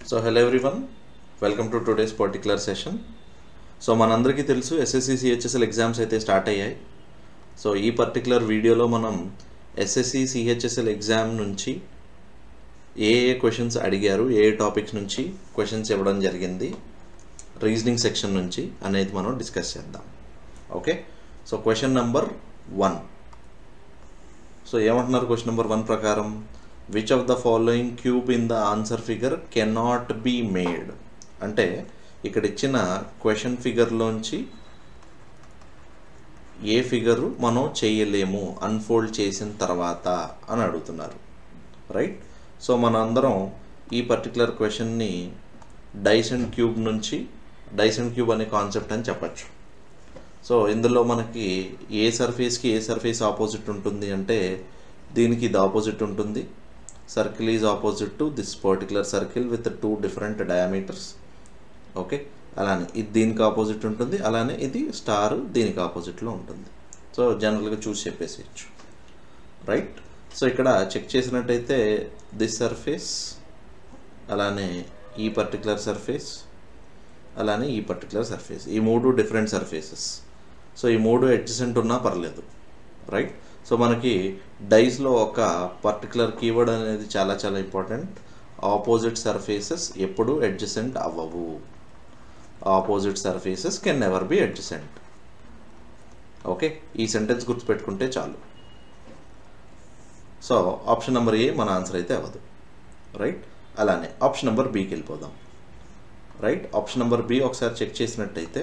So hello everyone welcome to today's particular session so మనందరికీ తెలుసు SSC CHSL exams అయితే start అయ్యాయి so ఈ పర్టికులర్ వీడియోలో మనం ఎస్ఎస్సి సిహెచ్ఎస్ఎల్ ఎగ్జామ్ నుంచి ఏ ఏ క్వశ్చన్స్ అడిగారు ఏ ఏ టాపిక్స్ నుంచి క్వశ్చన్స్ ఇవ్వడం జరిగింది రీజనింగ్ సెక్షన్ నుంచి అనేది మనం డిస్కస్ చేద్దాం okay so question number one so ఏమంటున్నారు క్వశ్చన్ నెంబర్ వన్ ప్రకారం which of the following cube in the answer figure cannot be made అంటే ఇక్కడ ఇచ్చిన క్వశ్చన్ ఫిగర్లోంచి ఏ ఫిగరు మనం చేయలేము అన్ఫోల్డ్ చేసిన తర్వాత అని అడుగుతున్నారు రైట్ సో మన అందరం ఈ పర్టికులర్ క్వశ్చన్ని డైస్ అండ్ క్యూబ్ నుంచి డైస్ అండ్ క్యూబ్ అనే కాన్సెప్ట్ అని చెప్పచ్చు సో ఇందులో మనకి ఏ సర్ఫేస్కి ఏ సర్ఫేస్ ఆపోజిట్ ఉంటుంది అంటే దీనికి ఇది ఆపోజిట్ ఉంటుంది circle is opposite to this particular circle with two different diameters okay అలానే ఇది దీనికి ఆపోజిట్ ఉంటుంది అలానే ఇది స్టార్ దీనికి ఆపోజిట్లో ఉంటుంది సో జనరల్గా చూసి చెప్పేసేయచ్చు రైట్ సో ఇక్కడ చెక్ చేసినట్టయితే దిస్ సర్ఫేస్ అలానే ఈ పర్టికులర్ సర్ఫేస్ అలానే ఈ పర్టికులర్ సర్ఫేస్ ఈ మూడు డిఫరెంట్ సర్ఫేసెస్ సో ఈ మూడు అడ్జసెంట్ ఉన్నా పర్లేదు రైట్ సో మనకి డైస్లో ఒక పర్టికులర్ కీవర్డ్ అనేది చాలా చాలా ఇంపార్టెంట్ ఆపోజిట్ సర్ఫేసెస్ ఎప్పుడు అడ్జసెంట్ అవ్వవు opposite surfaces can never be adjacent okay ఈ సెంటెన్స్ గుర్తుపెట్టుకుంటే చాలు సో ఆప్షన్ నెంబర్ ఏ మన ఆన్సర్ అయితే అవ్వదు రైట్ అలానే ఆప్షన్ నెంబర్ బికి వెళ్ళిపోదాం రైట్ ఆప్షన్ నెంబర్ బి ఒకసారి చెక్ చేసినట్టయితే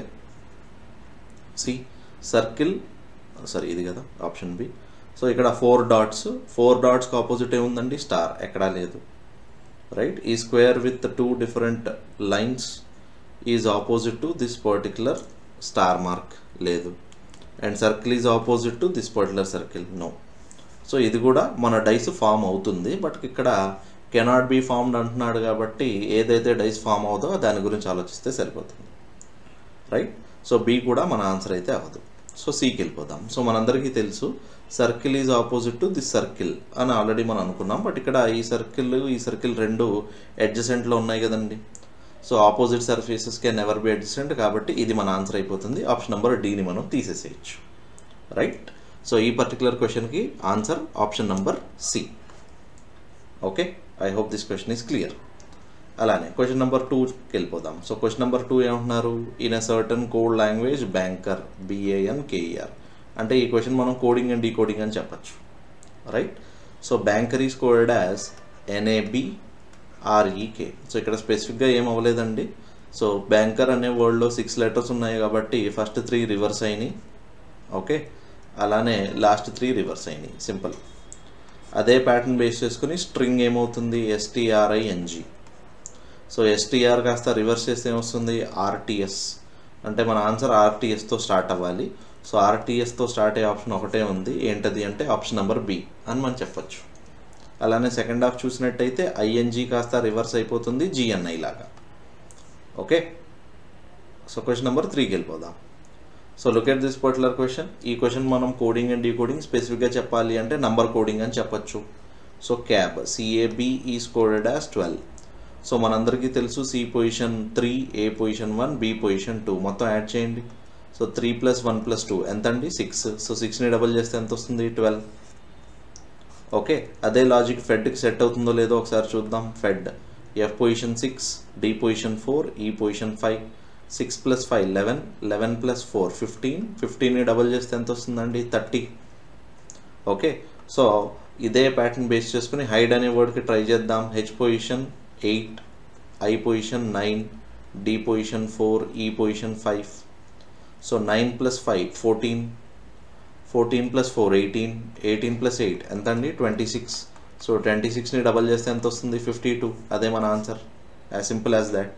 సి సర్కిల్ సారీ ఇది కదా ఆప్షన్ బి సో ఇక్కడ ఫోర్ డాట్స్ ఫోర్ డాట్స్కి ఆపోజిట్ ఏముందండి స్టార్ ఎక్కడా లేదు రైట్ ఈ square with two different lines is opposite to this particular star mark లేదు and circle is opposite to this particular circle no so ఇది కూడా మన డైస్ ఫామ్ అవుతుంది బట్ ఇక్కడ కెనాట్ బీ ఫార్మ్డ్ అంటున్నాడు కాబట్టి ఏదైతే డైస్ ఫామ్ అవుదో దాని గురించి ఆలోచిస్తే సరిపోతుంది రైట్ సో బి కూడా మన ఆన్సర్ అయితే అవ్వదు సో సికి వెళ్ళిపోదాం సో మనందరికీ తెలుసు circle is opposite to this circle అని ఆల్రెడీ మనం అనుకున్నాం బట్ ఇక్కడ ఈ సర్కిల్ ఈ సర్కిల్ రెండు అడ్జసెంట్లో ఉన్నాయి కదండి so opposite surfaces can never be adjacent కాబట్టి ఇది మన ఆన్సర్ అయిపోతుంది ఆప్షన్ నెంబర్ డీని మనం తీసేసేయచ్చు రైట్ సో ఈ పర్టికులర్ క్వశ్చన్కి answer option number C okay I hope this question is clear అలానే క్వశ్చన్ నెంబర్ టూకి వెళ్ళిపోదాం సో క్వశ్చన్ నెంబర్ టూ ఏమంటున్నారు in a certain code language banker B A N K E R అంటే ఈ క్వశ్చన్ మనం కోడింగ్ అండ్ డీకోడింగ్ అని చెప్పచ్చు right so banker is coded as NAB R E K so ఇక్కడ స్పెసిఫిక్గా ఏం అవ్వలేదండి సో బ్యాంకర్ అనే వర్డ్లో సిక్స్ లెటర్స్ ఉన్నాయి కాబట్టి ఫస్ట్ త్రీ రివర్స్ అయినాయి ఓకే అలానే లాస్ట్ త్రీ రివర్స్ అయినాయి సింపుల్ అదే ప్యాటర్న్ బేస్ చేసుకుని స్ట్రింగ్ ఏమవుతుంది ఎస్టీఆర్ఐఎన్జి సో ఎస్టీఆర్ కాస్త రివర్స్ చేస్తే ఏమొస్తుంది ఆర్టీఎస్ అంటే మన ఆన్సర్ ఆర్టీఎస్తో స్టార్ట్ అవ్వాలి సో ఆర్టీఎస్తో స్టార్ట్ అయ్యే ఆప్షన్ ఒకటే ఉంది ఏంటది అంటే ఆప్షన్ నెంబర్ బి అని మనం చెప్పచ్చు అలానే సెకండ్ హాఫ్ చూసినట్టయితే ఐఎన్జి కాస్త రివర్స్ అయిపోతుంది జిఎన్ఐ లాగా ఓకే సో క్వశ్చన్ నెంబర్ త్రీకి వెళ్ళిపోదాం so look at this particular question ఈ క్వశ్చన్ మనం కోడింగ్ అండ్ డీకోడింగ్ స్పెసిఫిక్గా చెప్పాలి అంటే నంబర్ కోడింగ్ అని చెప్పొచ్చు so cab C A B is coded as twelve so మనందరికీ తెలుసు C position three A position one B position two మొత్తం యాడ్ చేయండి so three plus one plus two ఎంత అండి సిక్స్ సో సిక్స్ని డబల్ చేస్తే ఎంత వస్తుంది ట్వెల్వ్ ఓకే అదే లాజిక్ ఫెడ్కి సెట్ అవుతుందో లేదో ఒకసారి చూద్దాం fed F position six D position four E position five six plus five eleven eleven plus four fifteen ఫిఫ్టీన్ని డబల్ చేస్తే ఎంత వస్తుందండి థర్టీ ఓకే సో ఇదే ప్యాటర్న్ బేస్ చేసుకుని హైడ్ అనే వర్డ్కి ట్రై చేద్దాం H position eight I position nine D position four E position five so nine plus five fourteen fourteen plus four eighteen eighteen plus eight ఎంత అండి twenty six so twenty సిక్స్ని double చేస్తే ఎంత వస్తుంది fifty two అదే మన answer as simple as that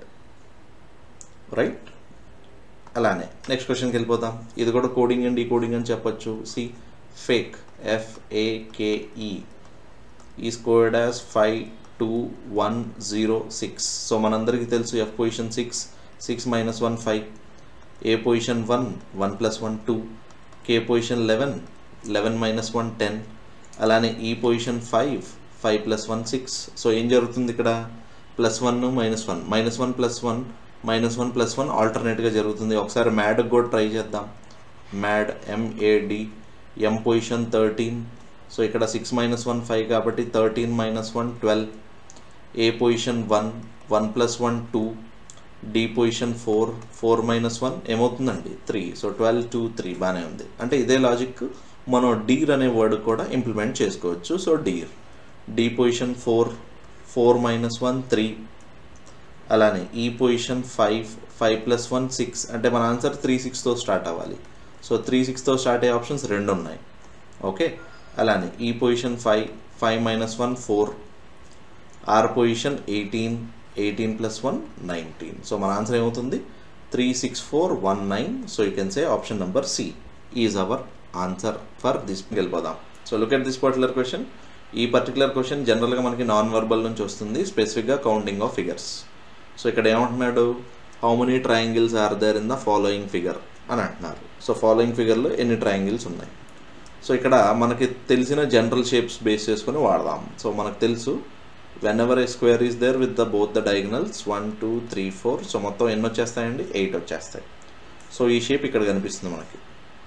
right అలానే next క్వశ్చన్కి వెళ్ళిపోతాం ఇది కూడా కోడింగ్ అండ్ ఈ కోడింగ్ అని చెప్పొచ్చు C fake F A K E is coded as five two one zero six so మనందరికీ తెలుసు F position six six minus one five A position one one plus one two K position eleven eleven minus one ten అలానే E position five five plus one six so ఏం జరుగుతుంది ఇక్కడ plus one minus one minus one plus one minus one plus one ఆల్టర్నేట్గా జరుగుతుంది ఒకసారి మ్యాడ్కి కూడా try చేద్దాం mad M A D M position thirteen so ఇక్కడ సిక్స్ మైనస్ వన్ ఫైవ్ కాబట్టి thirteen minus one twelve A position one one plus one two D position four four minus one ఏమవుతుందండి three so twelve two three బాగానే ఉంది అంటే ఇదే logic మనం Deere అనే word కూడా ఇంప్లిమెంట్ చేసుకోవచ్చు so deer D position four four minus one three అలానే E position five five plus one six అంటే మన ఆన్సర్ త్రీ సిక్స్తో స్టార్ట్ అవ్వాలి సో త్రీ సిక్స్తో స్టార్ట్ అయ్యే ఆప్షన్స్ రెండు ఉన్నాయి ఓకే అలానే E position five five minus one four R position eighteen eighteen plus one nineteen so మన ఆన్సర్ ఏమవుతుంది three six four one nine so you can say option number C is our answer for this వెళ్ళిపోదాం so look at this particular question ఈ particular question జనరల్గా మనకి non verbal నుంచి వస్తుంది స్పెసిఫిక్గా counting of figures so ఇక్కడ ఏమంటున్నాడు how many triangles are there in the following figure అని అంటున్నారు సో ఫాలోయింగ్ ఫిగర్లో ఎన్ని ట్రయాంగిల్స్ ఉన్నాయి సో ఇక్కడ మనకి తెలిసిన జనరల్ షేప్స్ బేస్ చేసుకొని వాడదాం సో మనకు తెలుసు whenever a square is there with the both the diagonals one two three four so మొత్తం ఎన్ని వచ్చేస్తాయండి ఎయిట్ వచ్చేస్తాయి సో ఈ షేప్ ఇక్కడ కనిపిస్తుంది మనకి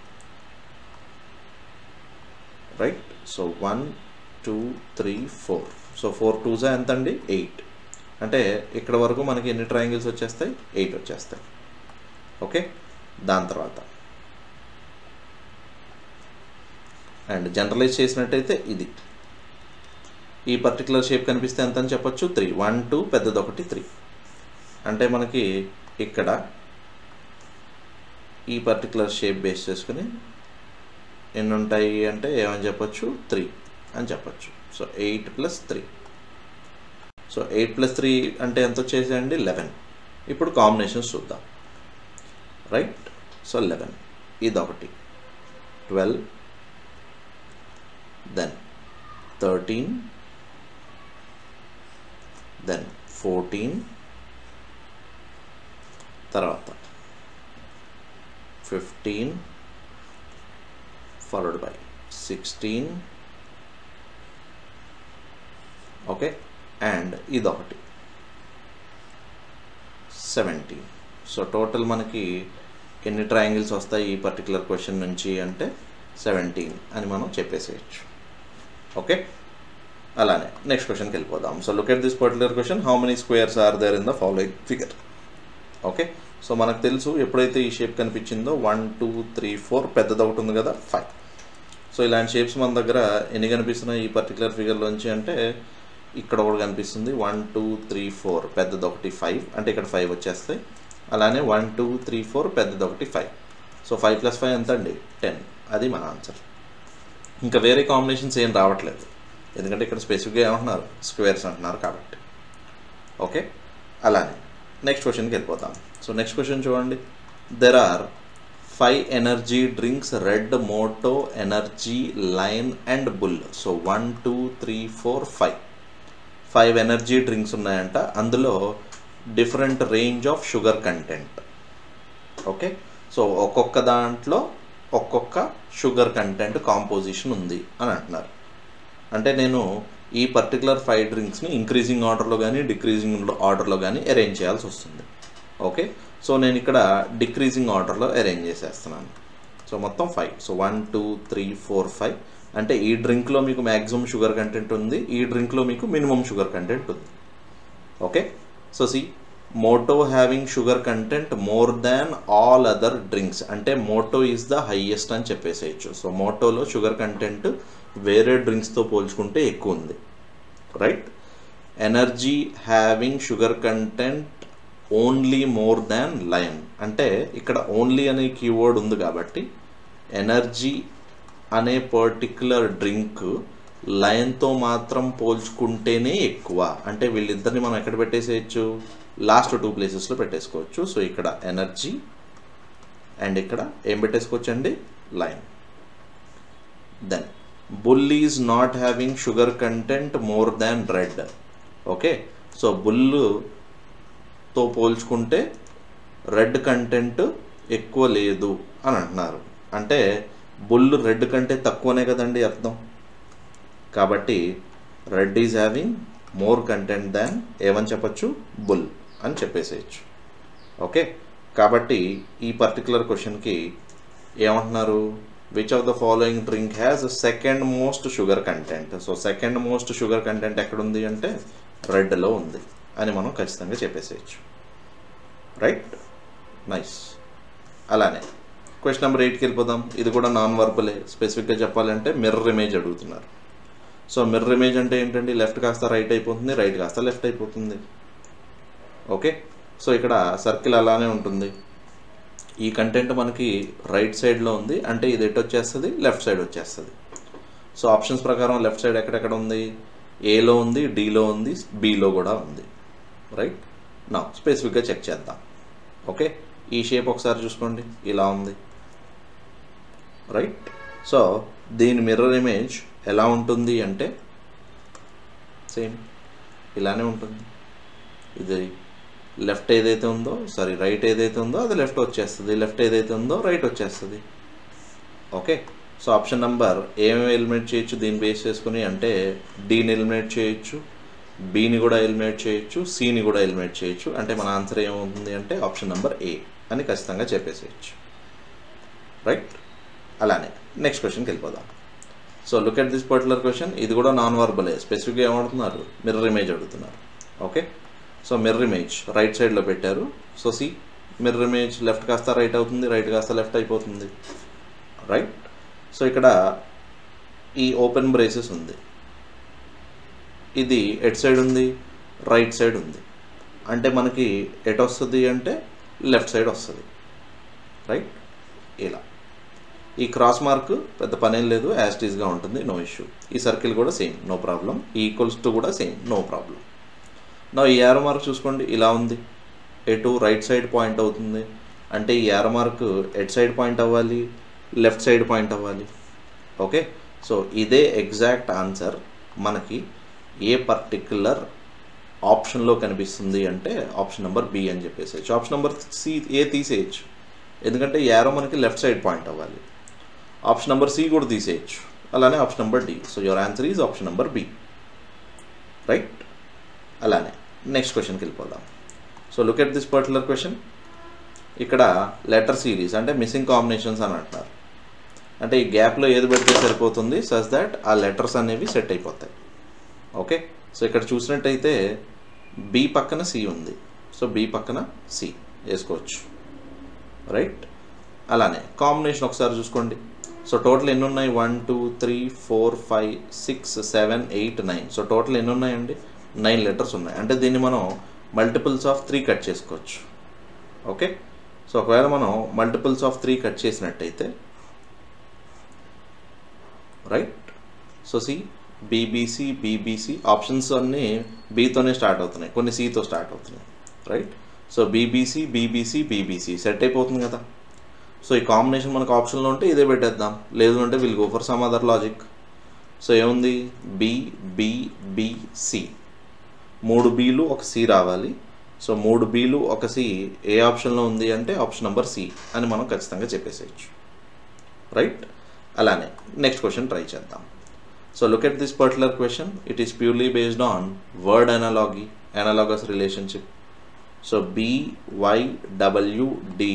right so one two three four so four టూజా ఎంత అండి ఎయిట్ అంటే ఇక్కడ వరకు మనకి ఎన్ని ట్రయాంగిల్స్ వచ్చేస్తాయి ఎయిట్ వచ్చేస్తాయి ఓకే దాని తర్వాత అండ్ జనరలైజ్ చేసినట్టయితే ఇది ఈ పర్టికులర్ షేప్ కనిపిస్తే ఎంత అని చెప్పొచ్చు త్రీ వన్ టూ పెద్దది ఒకటి త్రీ అంటే మనకి ఇక్కడ ఈ పర్టికులర్ షేప్ బేస్ చేసుకుని ఎన్ని ఉంటాయి అంటే ఏమని చెప్పొచ్చు త్రీ అని చెప్పొచ్చు so eight plus three so eight plus three అంటే ఎంత వచ్చేసాయండి లెవెన్ ఇప్పుడు కాంబినేషన్స్ చూద్దాం రైట్ సో లెవెన్ ఇదొకటి twelve then thirteen then fourteen తర్వాత fifteen followed by sixteen okay and ఇదొకటి సెవెంటీన్ సో టోటల్ మనకి ఎన్ని ట్రయాంగిల్స్ వస్తాయి ఈ పర్టికులర్ క్వశ్చన్ నుంచి అంటే సెవెంటీన్ అని మనం చెప్పేసేయచ్చు ఓకే అలానే నెక్స్ట్ క్వశ్చన్కి వెళ్ళిపోదాం so look at this particular question how many squares are there in the following figure okay so మనకు తెలుసు ఎప్పుడైతే ఈ షేప్ కనిపించిందో వన్ టూ త్రీ ఫోర్ పెద్దది ఒకటి ఉంది కదా ఫైవ్ సో ఇలాంటి షేప్స్ మన దగ్గర ఎన్ని కనిపిస్తున్నాయి ఈ పర్టికులర్ ఫిగర్లోంచి అంటే ఇక్కడ ఒకటి కనిపిస్తుంది వన్ టూ త్రీ ఫోర్ పెద్దది ఒకటి ఫైవ్ అంటే ఇక్కడ ఫైవ్ వచ్చేస్తాయి అలానే వన్ టూ త్రీ ఫోర్ పెద్దది ఒకటి five so five plus five ఎంత అండి టెన్ అది మన ఆన్సర్ ఇంకా వేరే కాంబినేషన్స్ ఏం రావట్లేదు ఎందుకంటే ఇక్కడ స్పెసిఫిక్గా ఏమంటున్నారు స్క్వేర్స్ అంటున్నారు కాబట్టి ఓకే అలానే నెక్స్ట్ క్వశ్చన్కి వెళ్ళిపోతాం సో నెక్స్ట్ క్వశ్చన్ చూడండి there are five energy drinks red moto energy line and bull so one two three four five five energy drinks ఉన్నాయంట అందులో different range of sugar content okay so ఒక్కొక్క దాంట్లో ఒక్కొక్క sugar content composition ఉంది అని అంటున్నారు అంటే నేను ఈ పర్టికులర్ ఫైవ్ డ్రింక్స్ని ఇంక్రీజింగ్ ఆర్డర్లో కానీ డిక్రీజింగ్ ఆర్డర్లో కానీ అరేంజ్ చేయాల్సి వస్తుంది ఓకే సో నేను ఇక్కడ డిక్రీజింగ్ ఆర్డర్లో అరేంజ్ చేసేస్తున్నాను సో మొత్తం five so one two three four five అంటే ఈ డ్రింక్లో మీకు మ్యాక్సిమం షుగర్ కంటెంట్ ఉంది ఈ డ్రింక్లో మీకు మినిమం షుగర్ కంటెంట్ ఉంది okay so see moto having sugar content more than all other drinks అంటే మోటో ఈజ్ ద హైయెస్ట్ అని చెప్పేసేయచ్చు సో మోటోలో షుగర్ కంటెంట్ వేరే డ్రింక్స్తో పోల్చుకుంటే ఎక్కువ ఉంది right energy having sugar content only more than lion అంటే ఇక్కడ ఓన్లీ అనే కీవర్డ్ ఉంది కాబట్టి ఎనర్జీ అనే పర్టిక్యులర్ డ్రింక్ లయన్తో మాత్రం పోల్చుకుంటేనే ఎక్కువ అంటే వీళ్ళిద్దరిని మనం ఎక్కడ పెట్టేసేయచ్చు లాస్ట్ టూ ప్లేసెస్లో పెట్టేసుకోవచ్చు సో ఇక్కడ ఎనర్జీ అండ్ ఇక్కడ ఏం పెట్టేసుకోవచ్చు అండి line then bull is not having sugar content more than red okay so బుల్లుతో పోల్చుకుంటే రెడ్ కంటెంట్ ఎక్కువ లేదు అని అంటున్నారు అంటే బుల్ రెడ్ కంటే తక్కువనే కదండి అర్థం కాబట్టి red is having more content than ఏమని చెప్పచ్చు బుల్ అని చెప్పేసేయచ్చు ఓకే కాబట్టి ఈ పర్టికులర్ క్వశ్చన్కి ఏమంటున్నారు which of the following drink has second most sugar content so second most sugar content ఎక్కడుంది అంటే రెడ్లో ఉంది అని మనం ఖచ్చితంగా చెప్పేసేయచ్చు రైట్ నైస్ అలానే క్వశ్చన్ నెంబర్ ఎయిట్కి వెళ్ళిపోదాం ఇది కూడా నాన్ వర్బలే స్పెసిఫిక్గా చెప్పాలంటే మిర్రర్ ఇమేజ్ అడుగుతున్నారు సో మిర్రర్ ఇమేజ్ అంటే ఏంటండి లెఫ్ట్ కాస్త రైట్ అయిపోతుంది రైట్ కాస్త లెఫ్ట్ అయిపోతుంది ఓకే సో ఇక్కడ సర్కిల్ అలానే ఉంటుంది ఈ కంటెంట్ మనకి రైట్ సైడ్లో ఉంది అంటే ఇది ఎటు వచ్చేస్తుంది లెఫ్ట్ సైడ్ వచ్చేస్తుంది సో ఆప్షన్స్ ప్రకారం లెఫ్ట్ సైడ్ ఎక్కడెక్కడ ఉంది ఏలో ఉంది డీలో ఉంది బీలో కూడా ఉంది రైట్ నా స్పెసిఫిక్గా చెక్ చేద్దాం ఓకే ఈ షేప్ ఒకసారి చూసుకోండి ఇలా ఉంది రైట్ సో దీని మిర్రర్ ఇమేజ్ ఎలా ఉంటుంది అంటే సేమ్ ఇలానే ఉంటుంది ఇది లెఫ్ట్ ఏదైతే ఉందో సారీ రైట్ ఏదైతే ఉందో అది లెఫ్ట్ వచ్చేస్తుంది లెఫ్ట్ ఏదైతే ఉందో రైట్ వచ్చేస్తుంది ఓకే సో ఆప్షన్ నెంబర్ ఏమేమి ఎలిమినేట్ చేయొచ్చు దీన్ని బేస్ చేసుకుని అంటే డీని ఎలిమినేట్ చేయొచ్చు బీని కూడా ఎలిమినేట్ చేయొచ్చు సిని కూడా ఎలిమినేట్ చేయొచ్చు అంటే మన ఆన్సర్ ఏమవుతుంది అంటే ఆప్షన్ నెంబర్ ఏ అని ఖచ్చితంగా చెప్పేసేయచ్చు రైట్ అలానే నెక్స్ట్ క్వశ్చన్కి వెళ్ళిపోదాం so look at this particular question ఇది కూడా నాన్ వర్బలే స్పెసిఫిక్గా ఏమడుతున్నారు మిర్రర్ ఇమేజ్ అడుగుతున్నారు okay so mirror image right సైడ్లో పెట్టారు so see mirror image left కాస్త రైట్ అవుతుంది రైట్ కాస్త లెఫ్ట్ అయిపోతుంది రైట్ సో ఇక్కడ ఈ ఓపెన్ బ్రేసెస్ ఉంది ఇది ఎట్ సైడ్ ఉంది రైట్ సైడ్ ఉంది అంటే మనకి ఎట్ వస్తుంది అంటే లెఫ్ట్ సైడ్ వస్తుంది రైట్ ఇలా ఈ క్రాస్ మార్క్ పెద్ద పనేం లేదు యాస్టీస్గా ఉంటుంది నో ఇష్యూ ఈ సర్కిల్ కూడా సేమ్ నో ప్రాబ్లం ఈ ఈక్వల్స్ టు కూడా సేమ్ నో ప్రాబ్లం నా ఈ యారో మార్క్ చూసుకోండి ఇలా ఉంది ఎటు రైట్ సైడ్ పాయింట్ అవుతుంది అంటే ఈ యారో మార్క్ ఎట్ సైడ్ పాయింట్ అవ్వాలి లెఫ్ట్ సైడ్ పాయింట్ అవ్వాలి ఓకే సో ఇదే ఎగ్జాక్ట్ ఆన్సర్ మనకి ఏ పర్టిక్యులర్ ఆప్షన్లో కనిపిస్తుంది అంటే ఆప్షన్ నెంబర్ బి అని చెప్పేసేయచ్చు ఆప్షన్ నెంబర్ సి ఏ తీసేయచ్చు ఎందుకంటే యారో మనకి లెఫ్ట్ సైడ్ పాయింట్ అవ్వాలి ఆప్షన్ నెంబర్ సి కూడా తీసేయచ్చు అలానే option number D so your answer is option number B right అలానే నెక్స్ట్ క్వశ్చన్కి వెళ్ళిపోదాం so look at this particular question ఇక్కడ లెటర్ సిరీస్ అంటే మిస్సింగ్ కాంబినేషన్స్ అని అంటున్నారు అంటే ఈ గ్యాప్లో ఏది పెడితే సరిపోతుంది సస్ దాట్ ఆ లెటర్స్ అనేవి సెట్ అయిపోతాయి ఓకే సో ఇక్కడ చూసినట్టయితే బి పక్కన సి ఉంది సో బి పక్కన సి వేసుకోవచ్చు రైట్ అలానే కాంబినేషన్ ఒకసారి చూసుకోండి సో టోటల్ ఎన్ని ఉన్నాయి one two three four five six seven eight nine so total ఎన్ని ఉన్నాయండి నైన్ లెటర్స్ ఉన్నాయి అంటే దీన్ని మనం మల్టిపుల్స్ ఆఫ్ త్రీ కట్ చేసుకోవచ్చు ఓకే సో ఒకవేళ మనం మల్టిపుల్స్ ఆఫ్ త్రీ కట్ చేసినట్టయితే right so C BBC BBC options అన్నీ బీతోనే స్టార్ట్ అవుతున్నాయి కొన్ని సితో స్టార్ట్ అవుతున్నాయి right so BBC BBC BBC set అయిపోతుంది కదా సో ఈ కాంబినేషన్ మనకు ఆప్షన్లో ఉంటే ఇదే పెట్టేద్దాం లేదు అంటే will go for some other logic so ఏముంది బి బి బి సి మూడు బీలు ఒక సి రావాలి సో మూడు బీలు ఒక సి ఏ ఆప్షన్లో ఉంది అంటే ఆప్షన్ నెంబర్ సి అని మనం ఖచ్చితంగా చెప్పేసేయచ్చు రైట్ అలానే నెక్స్ట్ క్వశ్చన్ ట్రై చేద్దాం so look at this particular question it is purely based on word analogy analogous relationship so BYWD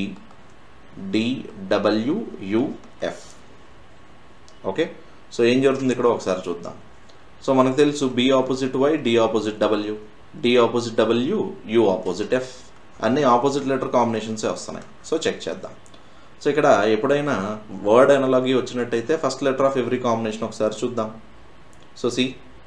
DWUF okay so ఏం జరుగుతుంది ఇక్కడ ఒకసారి చూద్దాం సో మనకు తెలుసు B opposite Y D opposite W D opposite W U opposite F అన్ని opposite letter కాంబినేషన్సే వస్తున్నాయి సో చెక్ చేద్దాం సో ఇక్కడ ఎప్పుడైనా వర్డ్ అనలాగి వచ్చినట్టయితే first letter of every combination ఒకసారి చూద్దాం so C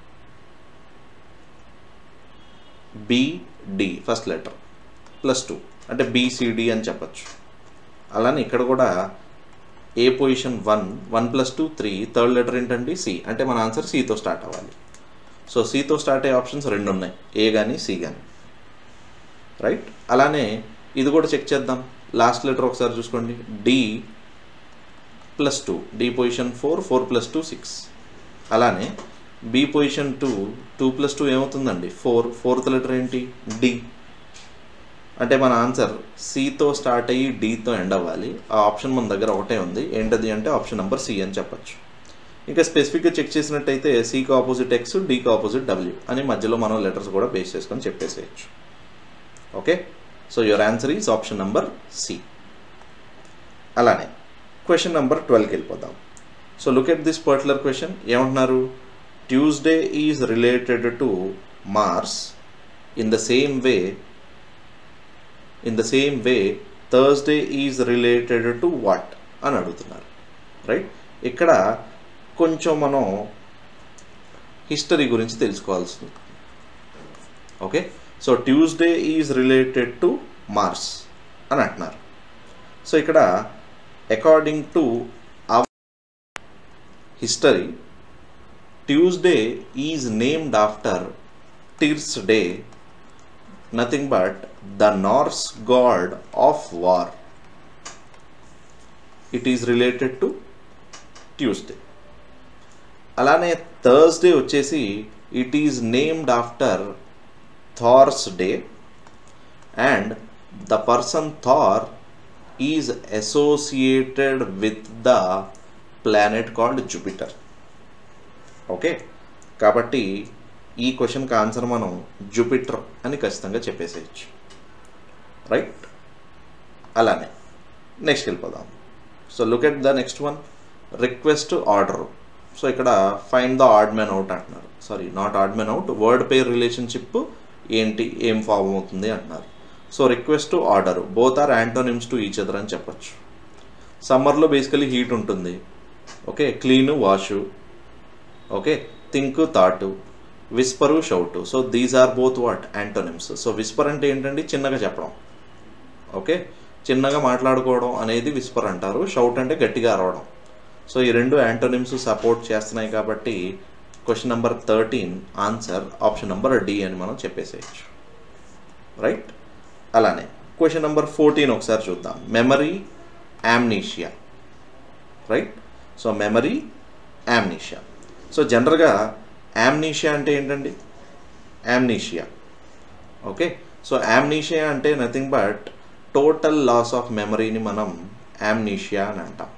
BD first letter plus two అంటే బీసీడి అని చెప్పచ్చు అలానే ఇక్కడ కూడా A position one one plus two three third letter ఏంటండి సి అంటే మన ఆన్సర్ సితో స్టార్ట్ అవ్వాలి సో సితో స్టార్ట్ అయ్యే ఆప్షన్స్ రెండు ఉన్నాయి ఏ కానీ సి కానీ రైట్ అలానే ఇది కూడా చెక్ చేద్దాం లాస్ట్ లెటర్ ఒకసారి చూసుకోండి D plus two D position four four plus two six అలానే B position two two plus two ఏమవుతుందండి ఫోర్ ఫోర్త్ లెటర్ ఏంటి డి అంటే మన ఆన్సర్ సితో స్టార్ట్ అయ్యి డితో ఎండ్ అవ్వాలి ఆ ఆప్షన్ మన దగ్గర ఒకటే ఉంది ఏంటది అంటే ఆప్షన్ నెంబర్ సి అని చెప్పచ్చు ఇంకా స్పెసిఫిక్గా చెక్ చేసినట్టయితే సికి ఆపోజిట్ ఎక్స్ డీకి ఆపోజిట్ డబ్ల్యూ అని మధ్యలో మనం లెటర్స్ కూడా బేస్ చేసుకొని చెప్పేసేయచ్చు okay so your answer is option number C అలానే క్వశ్చన్ నెంబర్ ట్వెల్వ్కి వెళ్ళిపోదాం so look at this particular question ఏమంటున్నారు Tuesday is related to Mars in the same way in the same way Thursday is related to what అని అడుగుతున్నారు right ఇక్కడ కొంచెం మనం history గురించి తెలుసుకోవాల్సింది okay so Tuesday is related to Mars అని అంటున్నారు సో ఇక్కడ according to history Tuesday is named after Tyr's day nothing but the Norse god of war it is related to Tuesday అలానే Thursday వచ్చేసి it is named after Thor's day and the person Thor is associated with the planet called Jupiter okay కాబట్టి ఈ క్వశ్చన్కి answer మనం Jupiter అని ఖచ్చితంగా చెప్పేసేయచ్చు right అలానే నెక్స్ట్ వెళ్ళిపోదాం so look at the next one request order so ఇక్కడ find the odd man out అంటున్నారు sorry not odd man out word pair relationship ఏంటి ఏం ఫామ్ అవుతుంది అంటున్నారు so request order both are antonyms to each other అని చెప్పచ్చు సమ్మర్లో basically heat ఉంటుంది okay clean wash okay think thought whisper shout so these are both what antonyms so whisper అంటే ఏంటండి చిన్నగా చెప్పడం ఓకే చిన్నగా మాట్లాడుకోవడం అనేది విస్పర్ అంటారు షౌట్ అంటే గట్టిగా అరవడం సో ఈ రెండు యాంటోనిమ్స్ సపోర్ట్ చేస్తున్నాయి కాబట్టి question number thirteen answer option number D అని మనం చెప్పేసేయచ్చు రైట్ అలానే క్వశ్చన్ నెంబర్ ఫోర్టీన్ ఒకసారి చూద్దాం memory amnesia right so memory amnesia so జనరల్గా యామ్నీషియా అంటే ఏంటండి యామ్నీషియా ఓకే సో యామ్నీషియా అంటే nothing but total loss of మెమరీని మనం యామ్నీషియా అని అంటాం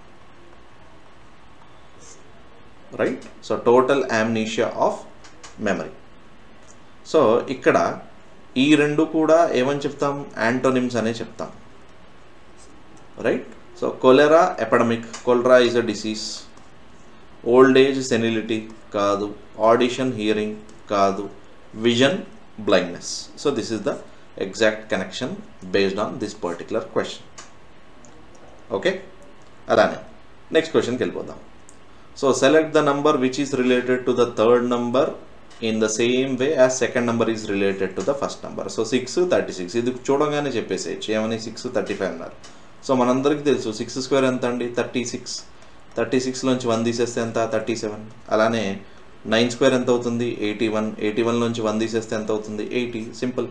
right so total amnesia of memory so ఇక్కడ ఈ రెండు కూడా ఏమని చెప్తాం యాంటోనిమ్స్ అనే చెప్తాం right so cholera epidemic cholera is a disease old age senility కాదు ఆడిషన్ హియరింగ్ కాదు vision blindness so this is the exact connection based on this particular question okay అలానే నెక్స్ట్ క్వశ్చన్కి వెళ్ళిపోదాం so select the number which is related to the third number in the same way as second number is related to the first number so six thirty six ఇది చూడగానే చెప్పేసేయచ్చు ఏమని six thirty five అన్నారు so మనందరికీ తెలుసు six square ఎంత అండి thirty six thirty సిక్స్లోంచి వన్ తీసేస్తే ఎంత థర్టీ సెవెన్ అలానే నైన్ స్క్వేర్ ఎంత అవుతుంది ఎయిటీ వన్ ఎయిటీ వన్లోంచి వన్ తీసేస్తే ఎంత అవుతుంది ఎయిటీ సింపుల్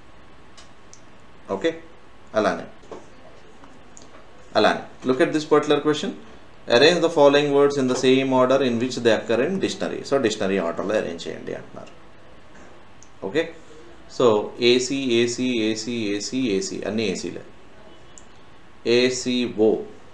ఓకే అలానే అలానే look at this particular question arrange the following words in the same order in which they occur in dictionary so dictionary ఆర్డర్లో అరేంజ్ చేయండి అంటున్నారు okay so AC AC AC AC AC అన్నీ ఏసీలే ACO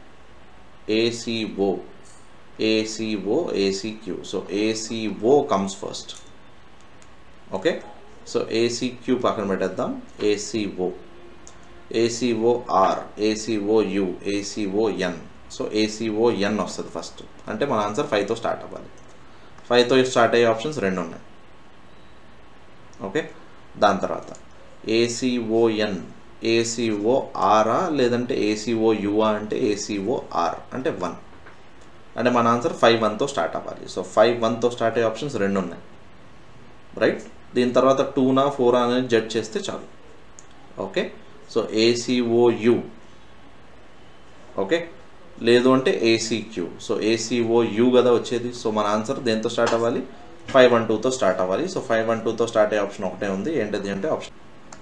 ACO ACO ACQ so ACO comes first okay so ఏసీక్యూ పక్కన పెట్టేద్దాం ఏసీఓ ఏసీఓఆర్ ఏసీఓయు ఏసీఓఎన్ so ఏసీఓఎన్ వస్తుంది first అంటే మన ఆన్సర్ ఫైవ్తో స్టార్ట్ అవ్వాలి ఫైవ్తో స్టార్ట్ అయ్యే ఆప్షన్స్ రెండు ఉన్నాయి ఓకే దాని తర్వాత ఏసీఓఎన్ ఏసీఓఆరా లేదంటే ఏసీఓయుఆ అంటే ఏసీఓఆర్ అంటే వన్ అంటే మన ఆన్సర్ ఫైవ్ వన్తో స్టార్ట్ అవ్వాలి సో ఫైవ్ వన్తో స్టార్ట్ అయ్యే ఆప్షన్స్ రెండు ఉన్నాయి రైట్ దీని తర్వాత టూనా ఫోర్ అనేది జడ్జ్ చేస్తే చాలు ఓకే సో ఏసీఓయు ఓకే లేదు అంటే ఏసీక్యూ సో ఏసీఓయు కదా వచ్చేది సో మన ఆన్సర్ దేంతో స్టార్ట్ అవ్వాలి ఫైవ్ వన్ టూతో స్టార్ట్ అవ్వాలి సో ఫైవ్ వన్ టూతో స్టార్ట్ అయ్యే ఆప్షన్ ఒకటే ఉంది ఏంటది అంటే ఆప్షన్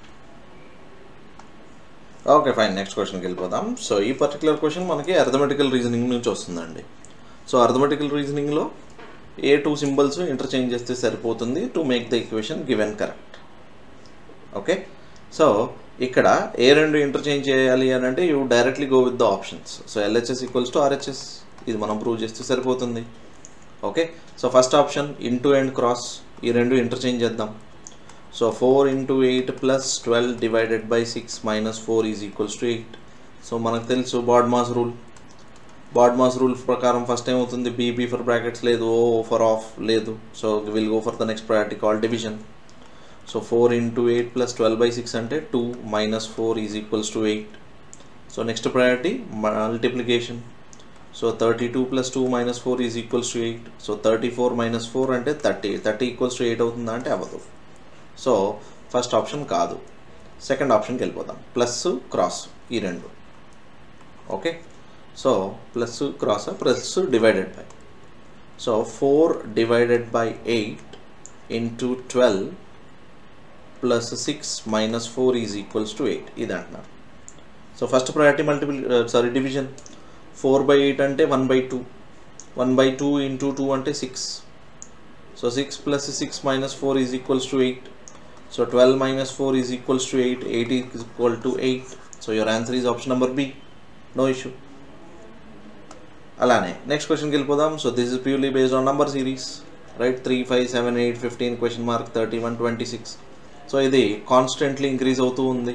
ఓకే ఫైన్ నెక్స్ట్ క్వశ్చన్కి వెళ్ళిపోదాం సో ఈ పర్టికులర్ క్వశ్చన్ మనకి అర్థమెటికల్ రీజనింగ్ నుంచి వస్తుందండి సో అర్థమెటికల్ రీజనింగ్లో ఏ టూ సింబల్స్ ఇంటర్చేంజ్ చేస్తే సరిపోతుంది to make the equation given correct okay so ఇక్కడ ఏ రెండు ఇంటర్చేంజ్ చేయాలి అని అంటే you directly go with the options so LHS equals to RHS ఇది మనం ప్రూవ్ చేస్తే సరిపోతుంది okay so first option into and cross ఈ రెండు ఇంటర్చేంజ్ చేద్దాం so four into eight plus twelve divided by six minus four is equals to eight so మనకు తెలుసు BODMAS rule BODMAS rule ప్రకారం ఫస్ట్ ఏమవుతుంది బీబీ ఫర్ బ్రాకెట్స్ లేదు O for of లేదు so will go for the next priority call division so four into eight plus twelve by six అంటే two minus four is equals to eight so next priority multiplication so thirty two plus two minus four is equals to eight so thirty four minus four అంటే thirty thirty equals to eight అవుతుందా అంటే అవ్వదు so first option కాదు second ఆప్షన్కి వెళ్ళిపోదాం plus cross ఈ రెండు okay so plus cross plus divided by so four divided by eight into twelve plus six minus four is equals to eight ఇది అంటున్నారు so first priority multiple sorry division four by eight అంటే one by two one by two into two అంటే six so six plus six minus four is equals to eight so twelve minus four is equals to eight eight is equal to eight so your answer is option number B no issue అలానే next క్వశ్చన్కి వెళ్ళిపోదాం so this is purely based on number series right three five seven eight fifteen question mark thirty one twenty six so ఇది constantly increase అవుతూ ఉంది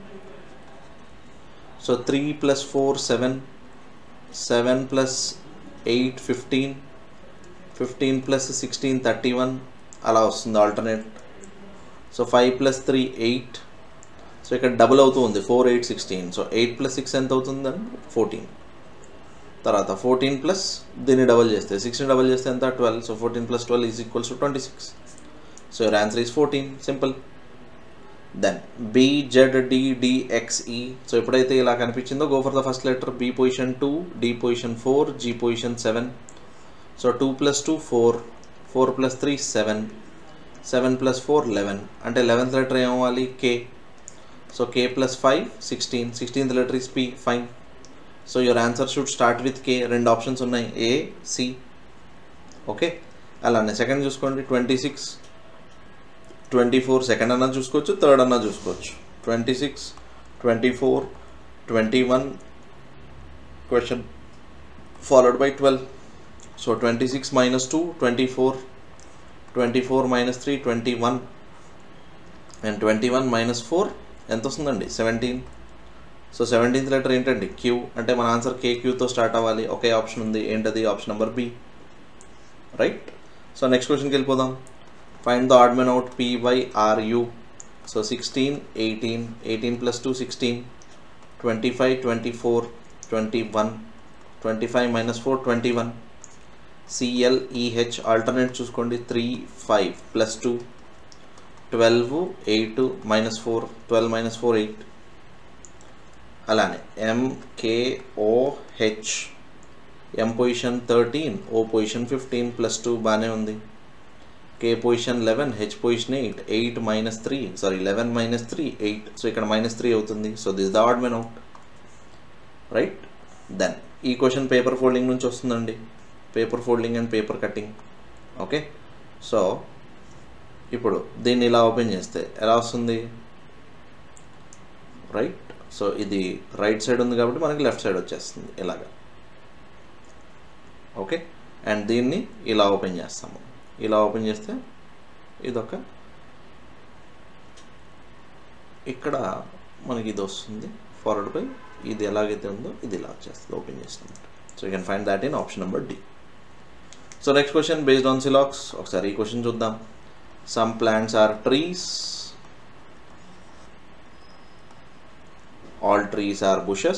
so three plus four seven seven plus eight fifteen fifteen plus sixteen thirty one అలా వస్తుంది alternate so five plus three eight so ఇక్కడ double అవుతూ ఉంది four eight sixteen so eight plus six ఎంత అవుతుందని fourteen తర్వాత ఫోర్టీన్ ప్లస్ దీన్ని double చేస్తే సిక్స్టీన్ డబల్ చేస్తే ఎంత twelve so fourteen plus twelve is equals to twenty six so your answer is fourteen simple then B Z D D X E so ఎప్పుడైతే ఇలా కనిపించిందో go for the first letter B position two D position four G position seven so two plus two four four plus three seven seven plus four eleven అంటే eleventh letter ఏమవ్వాలి K so K plus five sixteen sixteenth letter is P five so your answer should start with K రెండు options ఉన్నాయి A C okay అలానే second చూసుకోండి twenty six twenty four second అన్నా చూసుకోవచ్చు third అన్నా చూసుకోవచ్చు twenty six twenty four twenty one question followed by twelve so twenty six minus two twenty four twenty four minus three twenty one and twenty one minus four ఎంత వస్తుందండి seventeen so seventeenth letter ఏంటండి Q అంటే మన answer కే క్యూతో start అవ్వాలి ఒకే option ఉంది ఏంటది option number B right so next క్వశ్చన్కి వెళ్ళిపోదాం find the odd men out P by R U so sixteen eighteen eighteen plus two sixteen twenty five twenty four twenty one twenty five minus four twenty one C L E H alternate చూసుకోండి three five plus two twelve eight minus four twelve minus four eight అలానే M K O H M position thirteen O position fifteen plus two బాగానే ఉంది K position eleven H position eight eight minus three sorry eleven minus three eight so ఇక్కడ minus three అవుతుంది so this the odd men out right then ఈ question paper folding నుంచి వస్తుందండి paper folding and paper cutting okay so ఇప్పుడు దీన్ని ఇలా open చేస్తే ఎలా వస్తుంది రైట్ సో ఇది రైట్ సైడ్ ఉంది కాబట్టి మనకి లెఫ్ట్ సైడ్ వచ్చేస్తుంది ఇలాగా ఓకే అండ్ దీన్ని ఇలా ఓపెన్ చేస్తాము ఇలా ఓపెన్ చేస్తే ఇదొక ఇక్కడ మనకి ఇది వస్తుంది ఫార్వర్డ్ బై ఇది ఎలాగైతే ఉందో ఇది ఇలా వచ్చేస్తుంది ఓపెన్ చేస్తుంది so you can find that in option number D so next question based on సిలాక్స్ ఒకసారి ఈ క్వశ్చన్ చూద్దాం some plants are trees all trees are bushes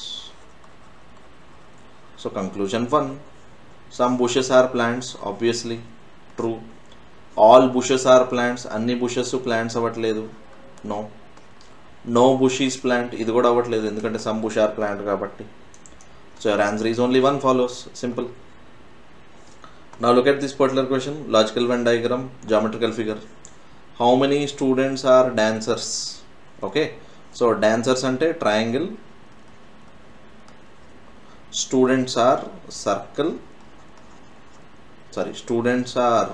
so conclusion 1 some bushes are plants obviously true all bushes are plants అన్ని bushes plants అవ్వట్లేదు no no bush is plant ఇది కూడా అవ్వట్లేదు ఎందుకంటే సమ్ బుష్ ఆర్ ప్లాంట్ కాబట్టి so your answer is only one follows simple నా look at this particular question logical Venn diagram geometrical figure how many students are dancers okay so dancers అంటే triangle students are circle sorry students are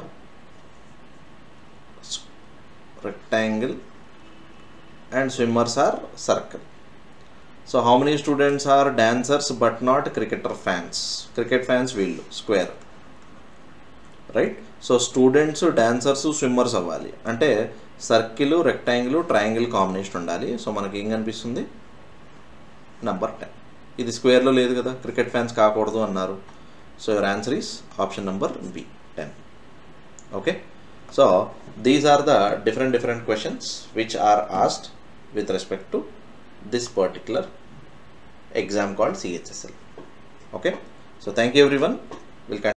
rectangle and swimmers are circle so how many students are dancers but not cricketer fans cricket fans will square right so students dancers swimmers అవ్వాలి అంటే circle rectangle triangle combination ఉండాలి సో మనకి ఏం కనిపిస్తుంది number ten ఇది స్క్వేర్లో లేదు కదా క్రికెట్ ఫ్యాన్స్ కాకూడదు అన్నారు so your answer is option number B ten okay so these are the different different questions which are asked with respect to this particular exam called CHSL. Okay, so thank you everyone. We'll